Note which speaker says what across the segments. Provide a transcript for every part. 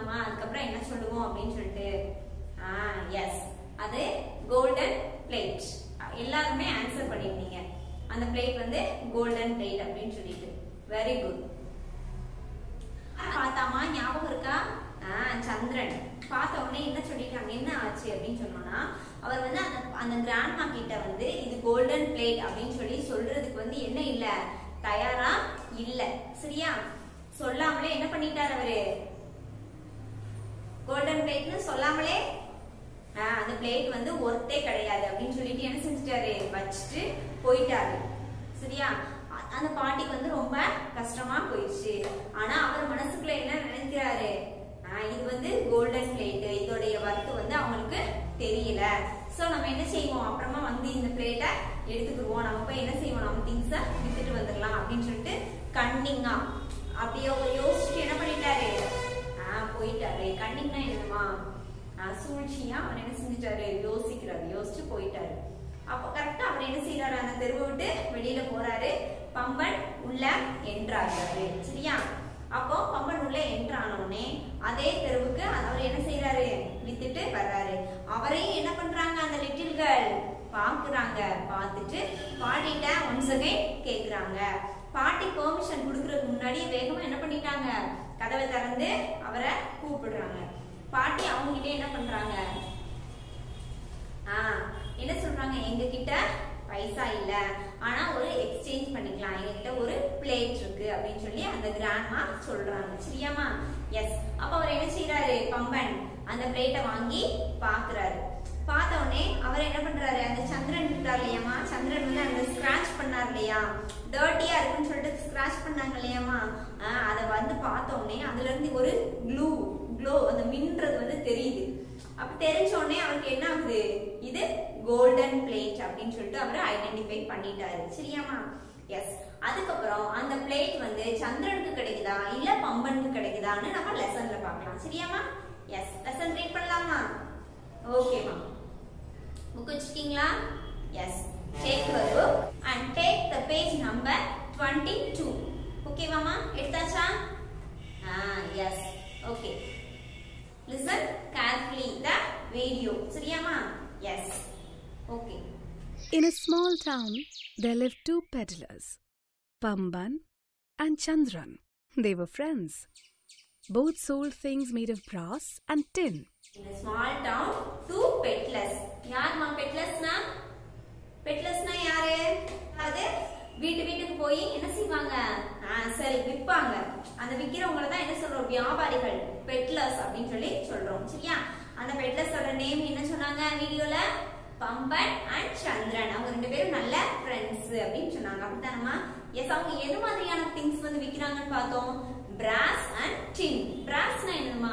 Speaker 1: சொல்லலாமா அதுக்கப்புறம் என்ன சொல்லுவோம் அப்படின்னு சொல்லிட்டு ஆ எஸ் அது கோல்டன் பிளேட் எல்லாருமே ஆன்சர் பண்ணிருந்தீங்க அந்த பிளேட் வந்து கோல்டன் பிளேட் அப்படின்னு சொல்லிட்டு வெரி குட் பார்த்தாமா ஞாபகம் இருக்கா ஆ சந்திரன் பார்த்த உடனே என்ன சொல்லிட்டாங்க என்ன ஆச்சு அப்படின்னு சொன்னோம்னா அவர் வந்து அந்த அந்த கிராண்ட்மா கிட்ட வந்து இது கோல்டன் பிளேட் அப்படின்னு சொல்லி சொல்றதுக்கு வந்து என்ன இல்ல தயாரா இல்ல சரியா சொல்லாமலே என்ன பண்ணிட்டார் அவரு கோல்டன் பிளேட்னு சொல்லாமலே ஆ, அந்த பிளேட் வந்து ஒர்த்தே கிடையாது அப்படின்னு சொல்லிட்டு என்ன செஞ்சுட்டாரு வச்சுட்டு போயிட்டாரு சரியா அ- அந்த பாட்டிக்கு வந்து ரொம்ப கஷ்டமா போயிடுச்சு ஆனா அவர் மனசுக்குள்ள என்ன நினைக்கிறாரு ஆ, இது வந்து கோல்டன் பிளேட் இதோடைய வர்த்து வந்து அவங்களுக்கு தெரியல சோ நம்ம என்ன செய்வோம் அப்புறமா வந்து இந்த பிளேட்டை எடுத்துக்கிடுவோம் நம்ம போய் என்ன செய்வோம் நம்ம திங்ஸ வித்துட்டு வந்துடலாம் அப்படின்னு சொல்லிட்டு கன்னிங்கா அப்படியே அவர் யோசிச்சுட்டு என்ன பண்ணிட்டாரு ஆ போயிட்டாரு கன்னிங்னா என்னமா ஆ, சூழ்ச்சியா அவர் என்ன செஞ்சுட்டாரு யோசிக்கிறாரு யோசிச்சு போயிட்டாரு அப்போ கரெக்டா அவர் என்ன செய்யறாரு அந்த தெருவை விட்டு வெளியில போறாரு பம்பன் உள்ள என்றாரு சரியா அப்போ பம்பன் உள்ள என்றானோடனே அதே தெருவுக்கு அவர் என்ன செய்யறாரு வித்துட்டு வர்றாரு அவரையும் என்ன பண்றாங்க அந்த லிட்டில் கேர்ள் பாக்குறாங்க பார்த்துட்டு பாட்டிட்ட ஒன்ஸ் அகைன் கேக்குறாங்க பாட்டி பெர்மிஷன் கொடுக்கறதுக்கு முன்னாடி வேகமா என்ன பண்ணிட்டாங்க கதவை திறந்து அவரை கூப்பிடுறாங்க பாட்டி அவங்க கிட்ட என்ன பண்றாங்க ஆ என்ன சொல்றாங்க எங்க கிட்ட பைசா இல்ல ஆனா ஒரு எக்ஸ்சேஞ்ச் பண்ணிக்கலாம் எங்க கிட்ட ஒரு பிளேட் இருக்கு அப்படின்னு சொல்லி அந்த கிராண்ட்மா சொல்றாங்க சரியாமா எஸ் அப்ப அவர் என்ன செய்யறாரு பம்பன் அந்த பிளேட்டை வாங்கி பாக்குறாரு பார்த்த உடனே அவர் என்ன பண்றாரு அந்த சந்திரன் இருக்கார் இல்லையாமா சந்திரன் வந்து அந்த ஸ்கிராச் பண்ணார் இல்லையா டர்ட்டியா இருக்குன்னு சொல்லிட்டு ஸ்கிராச் பண்ணாங்க இல்லையாமா ஆ, அதை வந்து பார்த்த உடனே அதுல இருந்து ஒரு க்ளூ க்ளோ அந்த மின்றது வந்து தெரியுது அப்ப தெரிஞ்ச உடனே அவருக்கு என்ன ஆகுது இது கோல்டன் பிளேட் அப்படின்னு சொல்லிட்டு அவர் ஐடென்டிஃபை பண்ணிட்டாரு சரியாமா எஸ் அதுக்கப்புறம் அந்த பிளேட் வந்து சந்திரனுக்கு கிடைக்குதா இல்ல பம்பனுக்கு கிடைக்குதான்னு நம்ம லெசன்ல பார்க்கலாம் சரியாமா எஸ் லெசன் ரீட் பண்ணலாமா ஓகேமா புக் வச்சிருக்கீங்களா yes take your book and take the page number twenty two ஓகேவாமா எடுத்தாச்சா ah yes okay listen carefully the video சரியாமா yes okay
Speaker 2: In a small town, there lived two peddlers, Pamban and Chandran. They were friends. Both sold things made of brass and tin.
Speaker 1: in a small town two peddlers யாருமா பெட்லர்ஸ்னா பெட்லர்ஸ்னா யாரு அது வீட்டு வீட்டுக்கு போய் என்ன செய்வாங்க ஆ, சரி விற்பாங்க அந்த விக்கிறவங்கள தான் என்ன சொல்றோம் வியாபாரிகள் பெட்லர்ஸ் அப்படின்னு சொல்லி சொல்றோம் சரியா அந்த பெட்லர்ஸோட நேம் என்ன சொன்னாங்க வீடியோல பம்பன் அண்ட் சந்திரன் அவங்க ரெண்டு பேரும் நல்ல ஃப்ரெண்ட்ஸ் அப்படின்னு சொன்னாங்க அப்படித்தானமா எஸ் அவங்க எது மாதிரியான திங்ஸ் வந்து விக்கிறாங்கன்னு பார்த்தோம் பிராஸ் அண்ட் டின் பிராஸ்னா என்னமா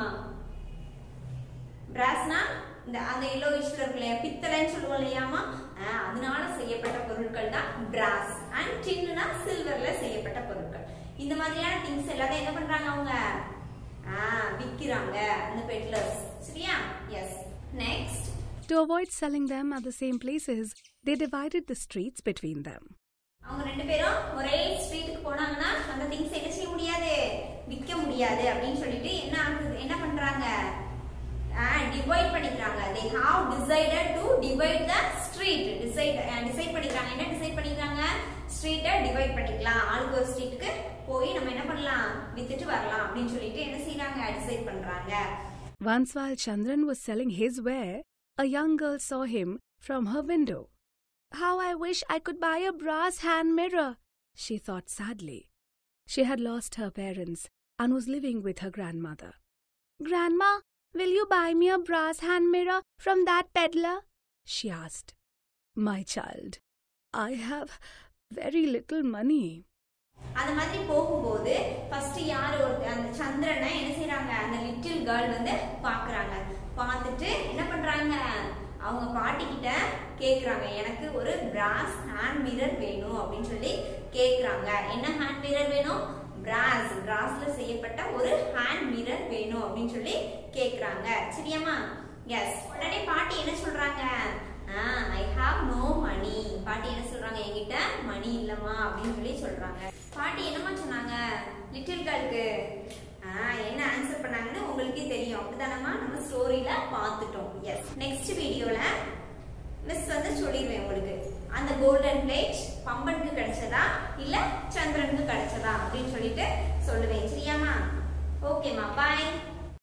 Speaker 1: பிராஸ்னா இந்த அந்த எல்லோ இஷ்ல இருக்கு இல்லையா பித்தளைன்னு சொல்லுவோம் இல்லையாமா ஆஹ், அதனால செய்யப்பட்ட பொருட்கள் தான் பிராஸ் அண்ட் டின்னா சில்வர்ல செய்யப்பட்ட பொருட்கள் இந்த மாதிரியான திங்ஸ் எல்லாத்தையும் என்ன பண்றாங்க அவங்க ஆஹ், விக்கிறாங்க அந்த பெட்லர்ஸ் சரியா yes next
Speaker 2: To avoid selling them at the same places, they divided the streets between them.
Speaker 1: அவங்க ரெண்டு பேரும் ஒரே ஸ்ட்ரீட்டுக்கு போனாங்கன்னா அந்த திங்ஸ் என்ன செய்ய முடியாது விற்க முடியாது அப்படின்னு சொல்லிட்டு என்ன ஆகுது என்ன பண்றாங்க டிவைட் பண்ணிக்கிறாங்க they have decided to divide the street decide decide பண்ணிக்கிறாங்க என்ன டிசைட் பண்ணிக்கிறாங்க ஸ்ட்ரீட்டை டிவைட் பண்ணிக்கலாம் ஆளுக்கு ஒரு ஸ்ட்ரீட்டுக்கு போய் நம்ம என்ன பண்ணலாம் வித்துட்டு வரலாம் அப்படின்னு சொல்லிட்டு என்ன செய்யறாங்க டிசைட் பண்றாங்க
Speaker 2: Once while Chandran was selling his ware, a young girl saw him from her window. How I wish I could buy a brass hand mirror, she thought sadly. She had lost her parents and was living with her grandmother. Grandma, will you buy me a brass hand mirror from that peddler? she asked. My child, I have very little money.
Speaker 1: அந்த மாதிரி போகும்போது first யார் ஒரு அந்த சந்திரனை என்ன செய்றாங்க அந்த லிட்டில் கேர்ள் வந்து பாக்குறாங்க பார்த்துட்டு என்ன பண்றாங்க அவங்க பாட்டி கிட்ட கேக்குறாங்க எனக்கு ஒரு பிராஸ் ஹேண்ட் மிரர் வேணும் அப்படின்னு சொல்லி கேக்குறாங்க என்ன ஹேண்ட் மிரர் வேணும் பிராஸ் பிராஸ்ல செய்யப்பட்ட ஒரு ஹேண்ட் மிரர் வேணும் அப்படின்னு சொல்லி கேக்குறாங்க சரியாமா எஸ் உடனே பாட்டி என்ன சொல்றாங்க ஐ ஹாவ் நோ மணி பாட்டி என்ன சொல்றாங்க என்கிட்ட மணி இல்லம்மா அப்படின்னு சொல்லி சொல்றாங்க பாட்டி என்னம்மா சொன்னாங்க லிட்டில் கேர்ளுக்கு ஆஹ் என்ன ஆன்சர் பண்ணாங்கன்னு உங்களுக்கே தெரியும் அப்படிதானம்மா நம்ம ஸ்டோரியில பார்த்துட்டோம் எஸ் நெக்ஸ்ட் வீடியோல மிஸ் வந்து சொல்லிடுவேன் உங்களுக்கு அந்த கோல்டன் பிளேட் பம்பனுக்கு கிடைச்சதா இல்ல சந்திரனுக்கு கிடைச்சதா அப்படின்னு சொல்லிட்டு சொல்லுவேன் சரியாமா ஓகேம்மா பாய்